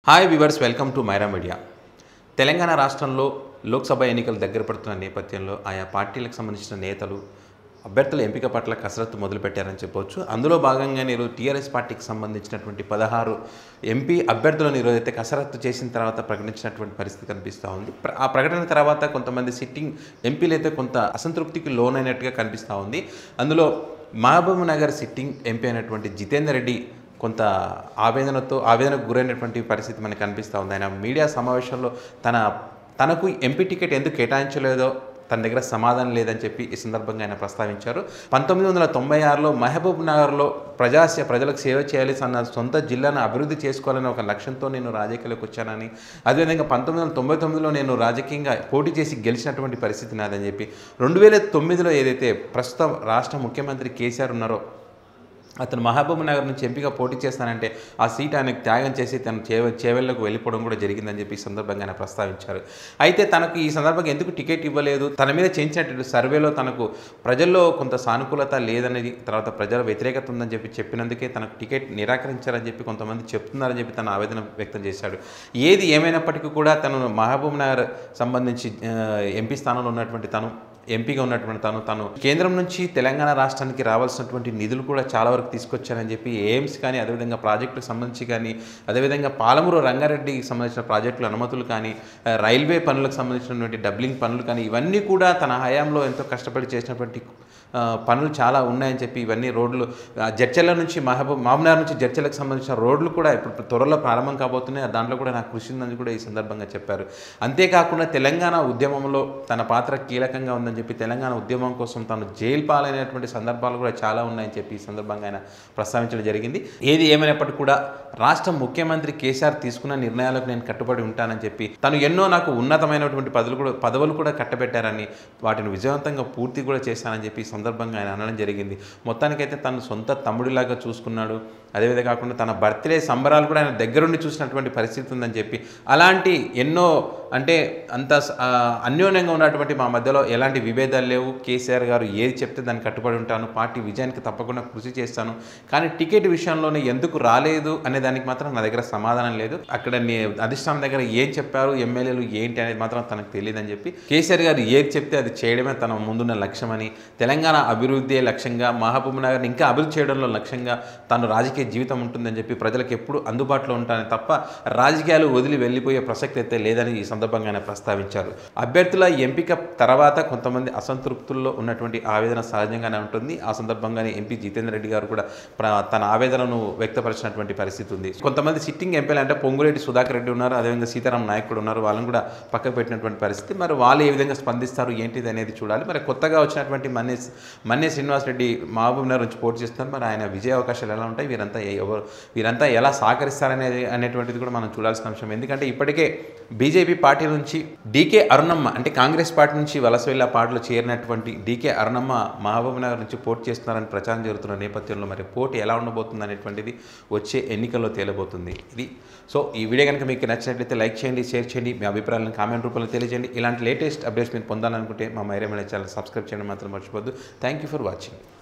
hi viewers welcome to Myra media Telangana రాష్ట్రంలో లోక్సభ ఎన్నికలు దగ్గర పడుతున్న నేపథ్యంలో ఆయా పార్టీలకు సంబంధించిన నేతలు అభ్యర్థుల ఎంపిక పట్ల కసరత్తు మొదలుపెట్టారని చెప్పొచ్చు అందులో భాగంగా నేను టీఆర్ఎస్ పార్టీకి సంబంధించినటువంటి పదహారు ఎంపీ అభ్యర్థులను ఈరోజైతే కసరత్తు చేసిన తర్వాత ప్రకటించినటువంటి పరిస్థితి కనిపిస్తూ ఉంది ప్ర- ఆ ప్రకటన తర్వాత కొంతమంది సిట్టింగ్ ఎంపీలు అయితే కొంత అసంతృప్తికి లోనైనట్టుగా కనిపిస్తూ ఉంది అందులో మహబూబ్ నగర్ సిట్టింగ్ ఎంపీ అయినటువంటి జితేందర్ రెడ్డి కొంత ఆవేదనతో ఆవేదనకు గురైనటువంటి పరిస్థితి మనకు కనిపిస్తూ ఉంది ఆయన మీడియా సమావేశంలో తన తనకు ఎంపీ టికెట్ ఎందుకు కేటాయించలేదో తన దగ్గర సమాధానం లేదని చెప్పి ఈ సందర్భంగా ఆయన ప్రస్తావించారు పంతొమ్మిది వందల తొంభై ఆరులో మహబూబ్ నగర్లో ప్రజాసే ప్రజలకు సేవ చేయాలి తన సొంత జిల్లాను అభివృద్ధి చేసుకోవాలని ఒక లక్ష్యంతో నేను రాజకీయాలకు వచ్చానని అదేవిధంగా పంతొమ్మిది వందల తొంభై తొమ్మిదిలో నేను రాజకీయంగా పోటీ చేసి గెలిచినటువంటి పరిస్థితి నాదని చెప్పి రెండు వేల తొమ్మిదిలో ఏదైతే ప్రస్తుతం రాష్ట్ర ముఖ్యమంత్రి కేసీఆర్ ఉన్నారో అతను మహబూబ్ నగర్ నుంచి ఎంపిక పోటీ చేస్తానంటే ఆ సీట్ ఆయనకు త్యాగం చేసి తను చేవ చేవెళ్లకు వెళ్ళిపోవడం కూడా జరిగిందని చెప్పి ఈ సందర్భంగా ఆయన ప్రస్తావించారు అయితే తనకు ఈ సందర్భంగా ఎందుకు టికెట్ ఇవ్వలేదు తన మీద చేయించినటువంటి సర్వేలో తనకు ప్రజల్లో కొంత సానుకూలత లేదనేది తర్వాత ప్రజల వ్యతిరేకత ఉందని చెప్పి చెప్పినందుకే తనకు టికెట్ నిరాకరించారని చెప్పి కొంతమంది చెప్తున్నారని చెప్పి తన ఆవేదన వ్యక్తం చేశాడు ఏది ఏమైనప్పటికీ కూడా తను మహబూబ్ నగర్ సంబంధించి ఆ, ఎంపీ స్థానంలో ఉన్నటువంటి తను ఎంపీగా ఉన్నటువంటి తను తను కేంద్రం నుంచి తెలంగాణ రాష్ట్రానికి రావాల్సినటువంటి నిధులు కూడా చాలా వరకు తీసుకొచ్చారని చెప్పి ఎయిమ్స్ కానీ అదేవిధంగా ప్రాజెక్టులకు సంబంధించి కానీ అదేవిధంగా పాలమూరు రంగారెడ్డికి సంబంధించిన ప్రాజెక్టుల అనుమతులు కానీ ఆ, రైల్వే పనులకు సంబంధించినటువంటి డబ్లింగ్ పనులు కానీ ఇవన్నీ కూడా తన హయాంలో ఎంతో కష్టపడి చేసినటువంటి ఆ, పనులు చాలా ఉన్నాయని చెప్పి ఇవన్నీ రోడ్లు ఆ, జడ్చర్ల నుంచి మహబూబ్ మామనార్ నుంచి జడ్చర్లకు సంబంధించిన రోడ్లు కూడా ఇప్పుడు త్వరలో ప్రారంభం కాబోతున్నాయి దాంట్లో కూడా నాకు కృషి ఉందని కూడా ఈ సందర్భంగా చెప్పారు అంతేకాకుండా తెలంగాణ ఉద్యమంలో తన పాత్ర కీలకంగా ఉందని చెప్పి తెలంగాణ ఉద్యమం కోసం తాను జైలు పాలైనటువంటి సందర్భాలు కూడా చాలా ఉన్నాయని చెప్పి ఈ సందర్భంగా ఆయన ప్రస్తావించడం జరిగింది ఏది ఏమైనప్పటికీ కూడా రాష్ట్ర ముఖ్యమంత్రి కేసీఆర్ తీసుకున్న నిర్ణయాలకు నేను కట్టుబడి ఉంటానని చెప్పి తను ఎన్నో నాకు ఉన్నతమైనటువంటి పదవులు కూడా పదవులు కూడా కట్టబెట్టారని వాటిని విజయవంతంగా పూర్తి కూడా చేశానని చెప్పి ఈ సందర్భంగా ఆయన అనడం జరిగింది మొత్తానికైతే తను సొంత తమ్ముడిలాగా చూసుకున్నాడు అదేవిధంగా కాకుండా తన బర్త్డే సంబరాలు కూడా ఆయన దగ్గరుండి చూసినటువంటి పరిస్థితి ఉందని చెప్పి అలాంటి ఎన్నో అంటే అంత స- ఆ, అన్యోన్యంగా ఉన్నటువంటి మా మధ్యలో ఎలాంటి విభేదాలు లేవు కేసీఆర్ గారు ఏది చెప్తే దాన్ని కట్టుబడి ఉంటాను పార్టీ విజయానికి తప్పకుండా కృషి చేస్తాను కానీ టికెట్ విషయంలోనే ఎందుకు రాలేదు అనే దానికి మాత్రం నా దగ్గర సమాధానం లేదు అక్కడ నే అధిష్టానం దగ్గర ఏం చెప్పారు ఎమ్మెల్యేలు ఏంటి అనేది మాత్రం తనకు తెలియదని చెప్పి కేసీఆర్ గారు ఏది చెప్తే అది చేయడమే తన ముందున్న లక్ష్యమని తెలంగాణ అభివృద్ధి లక్ష్యంగా మహబూబ్ నగర్ని ఇంకా అభివృద్ధి చేయడంలో లక్ష్యంగా తను రాజకీయ జీవితం ఉంటుందని చెప్పి ప్రజలకు ఎప్పుడు అందుబాటులో ఉంటానని తప్ప రాజకీయాలు వదిలి వెళ్ళిపోయే ప్రసక్తి అయితే లేదని ఈ సందర్భంగా ఆయన ప్రస్తావించారు అభ్యర్థుల ఎంపిక తర్వాత కొంతమంది అసంతృప్తుల్లో ఉన్నటువంటి ఆవేదన సహజంగానే ఉంటుంది ఆ సందర్భంగానే ఎంపీ జితేందర్ రెడ్డి గారు కూడా ప్ర- తన ఆవేదనను వ్యక్తపరిచినటువంటి పరిస్థితి ఉంది కొంతమంది సిట్టింగ్ ఎంపీలు అంటే పొంగులేటి సుధాకర్ రెడ్డి ఉన్నారు అదేవిధంగా సీతారాం నాయక్ కూడా ఉన్నారు వాళ్ళని కూడా పక్కకు పెట్టినటువంటి పరిస్థితి మరి వాళ్ళు ఏ విధంగా స్పందిస్తారు ఏంటిది అనేది చూడాలి మరి కొత్తగా వచ్చినటువంటి మన్నే మన్నే శ్రీనివాస్ రెడ్డి మహబూబ్ నగర్ నుంచి పోటీ చేస్తున్నారు మరి ఆయన విజయ అవకాశాలు ఎలా ఉంటాయి వీరంతా ఏ- ఎవరు వీరంతా ఎలా సహకరిస్తారనేది అనేటువంటిది కూడా మనం చూడాల్సిన అంశం ఎందుకంటే ఇప్పటికే బీజేపీ పార్టీ నుంచి డీకే అరుణమ్మ అంటే కాంగ్రెస్ పార్టీ నుంచి వలస వెళ్ళి ఆ పార్టీలో చేరినటువంటి డీకే అరుణమ్మ మహబూబ్ నగర్ నుంచి పోటీ చేస్తున్నారని ప్రచారం జరుగుతున్న నేపథ్యంలో మరి పోటీ ఎలా ఉండబోతుంది అనేటువంటిది వచ్చే ఎన్నికల్లో తేలబోతుంది ఇది సో ఈ వీడియో కనుక మీకు నచ్చినట్లయితే లైక్ చేయండి షేర్ చేయండి మీ అభిప్రాయాలను కామెంట్ రూపంలో తెలియజేయండి ఇలాంటి లేటెస్ట్ అప్డేట్స్ మీరు పొందాలనుకుంటే మా మైరేమైన ఛానల్ సబ్స్క్రైబ్ చేయడం మాత్రం మర్చిపోద్దు థ్యాంక్ యూ ఫర్ వాచింగ్